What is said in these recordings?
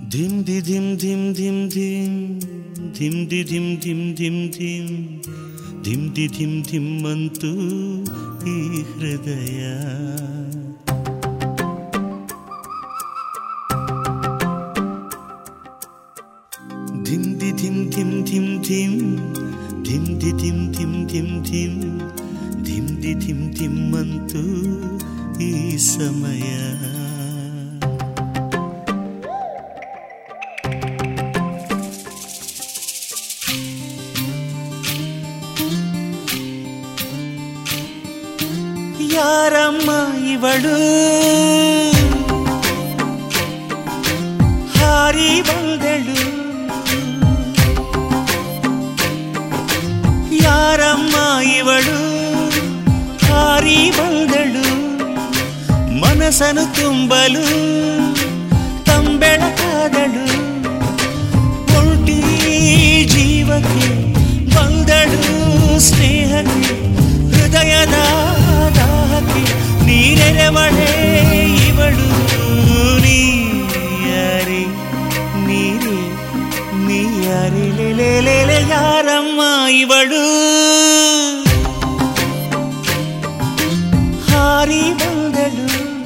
ಧಿಮ್ ದಿ ಧಿಮ್ ಧಿಮ್ ಧಿಮ್ ಧಿಮ್ ಧಿಮ್ ದಿ ಧಿಮ್ ಧಿಮ್ ಧಿಮ್ ಧಿಮ್ ಧಿಮ್ ದಿ ಧಿಮ್ ಧಿಮ್ ಅಂತು ಈ ಹೃದಯ ಧಿಮ್ ದಿ ಧಿಮ್ ಧಿಮ್ ಧಿಮ್ ಧಿಮ್ ಧಿಮ್ ದಿ ಧಿಮ್ ಧಿಮ್ ಧಿಮ್ ಧಿಮ್ ಧಿಮ್ ದಿ ಧಿಮ್ ಧಿಮ್ ಅಂತು ಈ ಸಮಯ ಯಾರಮ್ಮ ಇವಳು ಹಾರಿ ಬಂದಳು ಯಾರಮ್ಮ ಇವಳು ಹಾರಿ ಬಂದಳು ಮನಸ್ಸನ್ನು ತುಂಬಲು ತಂಬೆಳಕಾದಳು ಒಂಟಿ ಜೀವಕ್ಕೆ ಬಂದಳು ಸ್ನೇಹಕ್ಕೆ ಹೃದಯದ ದಾಹಕ್ಕೆ ನೀರೆರೆವಳೆ ಇವಳು ನೀಯಾರಿ ನೀರೇ ನೀಯಾರಿ ಲೇಲೆ ಯಾರಮ್ಮ ಇವಳು ಹಾರಿ ಬಂದಳು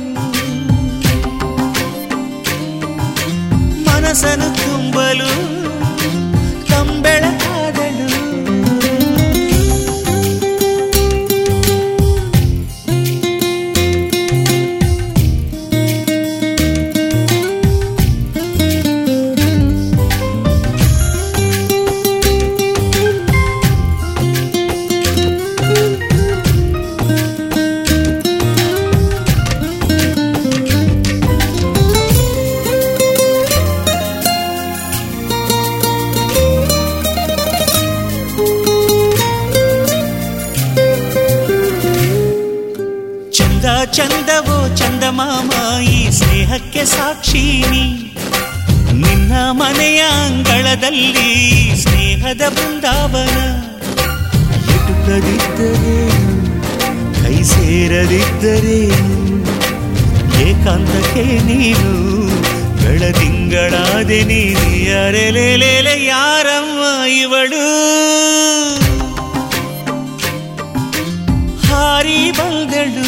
ಮನಸ್ಸನ್ನು ತುಂಬಲು ತಂಬೆಳಕಾದಳು ಚಂದ ಚಂದವೋ ಚಂದಮಾಮ ಈ ಸ್ನೇಹಕ್ಕೆ ಸಾಕ್ಷಿನಿ ನಿನ್ನ ಮನೆಯ ಅಂಗಳದಲ್ಲಿ ಸ್ನೇಹದ ಬೃಂದಾವನ ಎಟುಕದಿದ್ದರೇನು ಕೈ ಸೇರದಿದ್ದರೇನು ಏಕಾಂತಕ್ಕೆ ನೀನು ಬೆಳದಿಂಗಳಾದೆ ನೀನು ಯಾರೆಲೆಲೆಲೆ ಯಾರಮ್ಮ ಇವಳು ಹಾರಿ ಬಂದಳು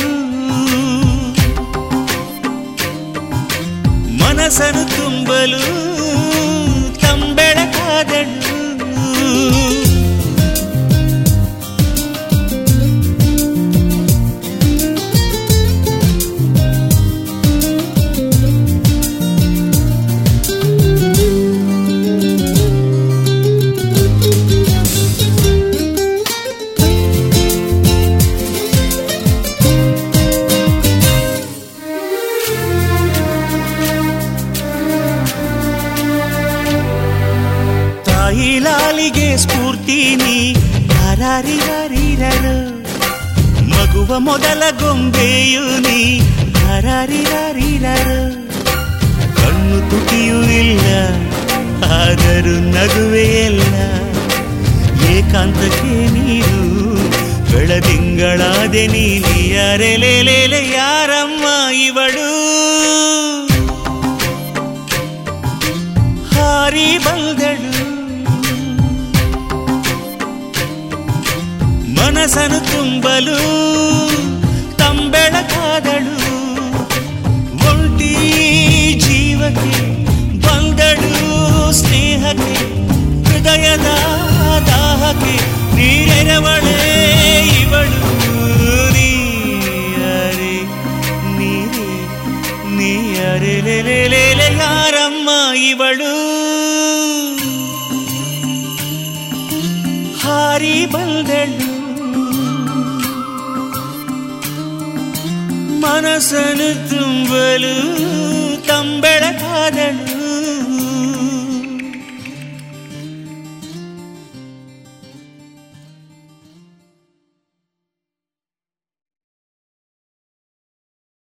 ಮನಸ್ಸನ್ನು ತುಂಬಲು ತಂಬೆಳಕಾದಳು ತಾಯಿ ಲಾಲಿಗೆ ಸ್ಫೂರ್ತಿ ನೀ ಹರಾರಿರಾರಿರರು ಮಗುವ ಮೊದಲ ಗೊಂಬೆಯು ನೀ ಹರಾರಿರಾರಿರರು ಕಣ್ಣು ತುಟಿಯೂ ಇಲ್ಲ ಆದರೂ ನಗುವೆ ಎಲ್ಲ ಏಕಾಂತಕ್ಕೆ ನೀನು ಬೆಳದಿಂಗಳಾದೆ ನೀನು ಯಾರೆಲೆಲೆಲೆ ಯಾರಮ್ಮ ಇವಳು ಹಾರಿ ಬಂದಳು ಮನಸ್ಸನ್ನು ತುಂಬಲು ತಂಬೆಳಕಾದಳು ಒಂಟಿ ಜೀವಕ್ಕೆ ಬಂದಳು ಸ್ನೇಹಕ್ಕೆ ಹೃದಯದ ದಾಹಕ್ಕೆ ನೀರೆರವಳೆ ಇವಳು ನೀಯಾರೆ ನೀರೇ ನೀಯಾರೆ ಲೆಲೆಲೆಲೆ ಯಾರಮ್ಮ ಇವಳು ಹಾರಿ ಬಂದಳು ಮನಸ್ಸನ್ನು ತುಂಬಲು